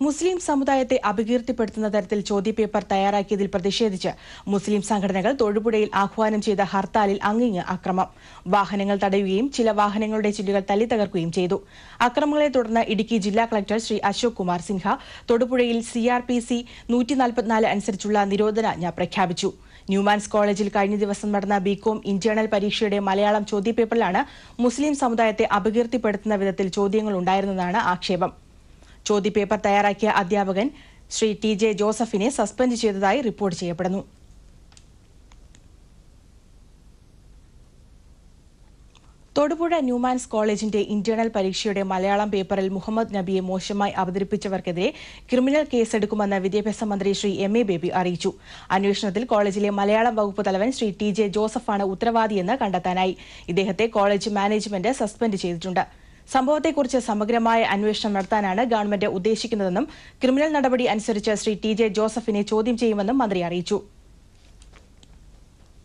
മുസ്ലിം സമുദായത്തെ അപകീർത്തിപ്പെടുത്തുന്ന തരത്തിൽ ചോദ്യപേപ്പർ തയ്യാറാക്കിയതിൽ പ്രതിഷേധിച്ച് മുസ്ലിം സംഘടനകൾ തൊടുപുഴയിൽ ആഹ്വാനം ചെയ്ത ഹർത്താലിൽ അങ്ങിങ്ങ് അക്രമം വാഹനങ്ങൾ തടയുകയും ചില വാഹനങ്ങളുടെ ചില്ലുകൾ തല്ലി തകർക്കുകയും ചെയ്തു അക്രമങ്ങളെ തുടർന്ന് ഇടുക്കി ജില്ലാ കളക്ടർ ശ്രീ അശോക് കുമാർ സിൻഹ തൊടുപുഴയിൽ സി ആർ പി സി നൂറ്റിനാൽപ്പത്തിനാല് അനുസരിച്ചുള്ള നിരോധനാജ്ഞ പ്രഖ്യാപിച്ചു ന്യൂമാൻസ് കോളേജിൽ കഴിഞ്ഞ ദിവസം നടന്ന ബികോം ഇന്റേണൽ പരീക്ഷയുടെ മലയാളം ചോദ്യപേപ്പറിലാണ് മുസ്ലിം സമുദായത്തെ അപകീർത്തിപ്പെടുത്തുന്ന വിധത്തിൽ ചോദ്യങ്ങൾ ഉണ്ടായിരുന്നതാണ് ആക്ഷേപം ചോദ്യപേപ്പർ തയ്യാറാക്കിയ അധ്യാപകൻ ശ്രീ ടി ജെ ജോസഫിനെ സസ്പെൻഡ് ചെയ്തതായി റിപ്പോർട്ട് ചെയ്യപ്പെടുന്നു തൊടുപുഴ ന്യൂമാൻസ് കോളേജിന്റെ ഇന്റേണൽ പരീക്ഷയുടെ മലയാളം പേപ്പറിൽ മുഹമ്മദ് നബിയെ മോശമായി അവതരിപ്പിച്ചവർക്കെതിരെ ക്രിമിനൽ കേസെടുക്കുമെന്ന് വിദ്യാഭ്യാസ മന്ത്രി ശ്രീ എം എ ബേബി അറിയിച്ചു അന്വേഷണത്തിൽ കോളേജിലെ മലയാളം വകുപ്പ് തലവൻ ശ്രീ ടി ജെ ജോസഫാണ് ഉത്തരവാദിയെന്ന് കണ്ടെത്താനായി ഇദ്ദേഹത്തെ കോളേജ് മാനേജ്മെന്റ് സസ്പെൻഡ് ചെയ്തിട്ടുണ്ട് സംഭവത്തെക്കുറിച്ച് സമഗ്രമായ അന്വേഷണം നടത്താനാണ് ഗവൺമെന്റ് ഉദ്ദേശിക്കുന്നതെന്നും ക്രിമിനൽ നടപടി അനുസരിച്ച് ശ്രീ ടി ജെ ജോസഫിനെ ചോദ്യം ചെയ്യുമെന്നും മന്ത്രി അറിയിച്ചു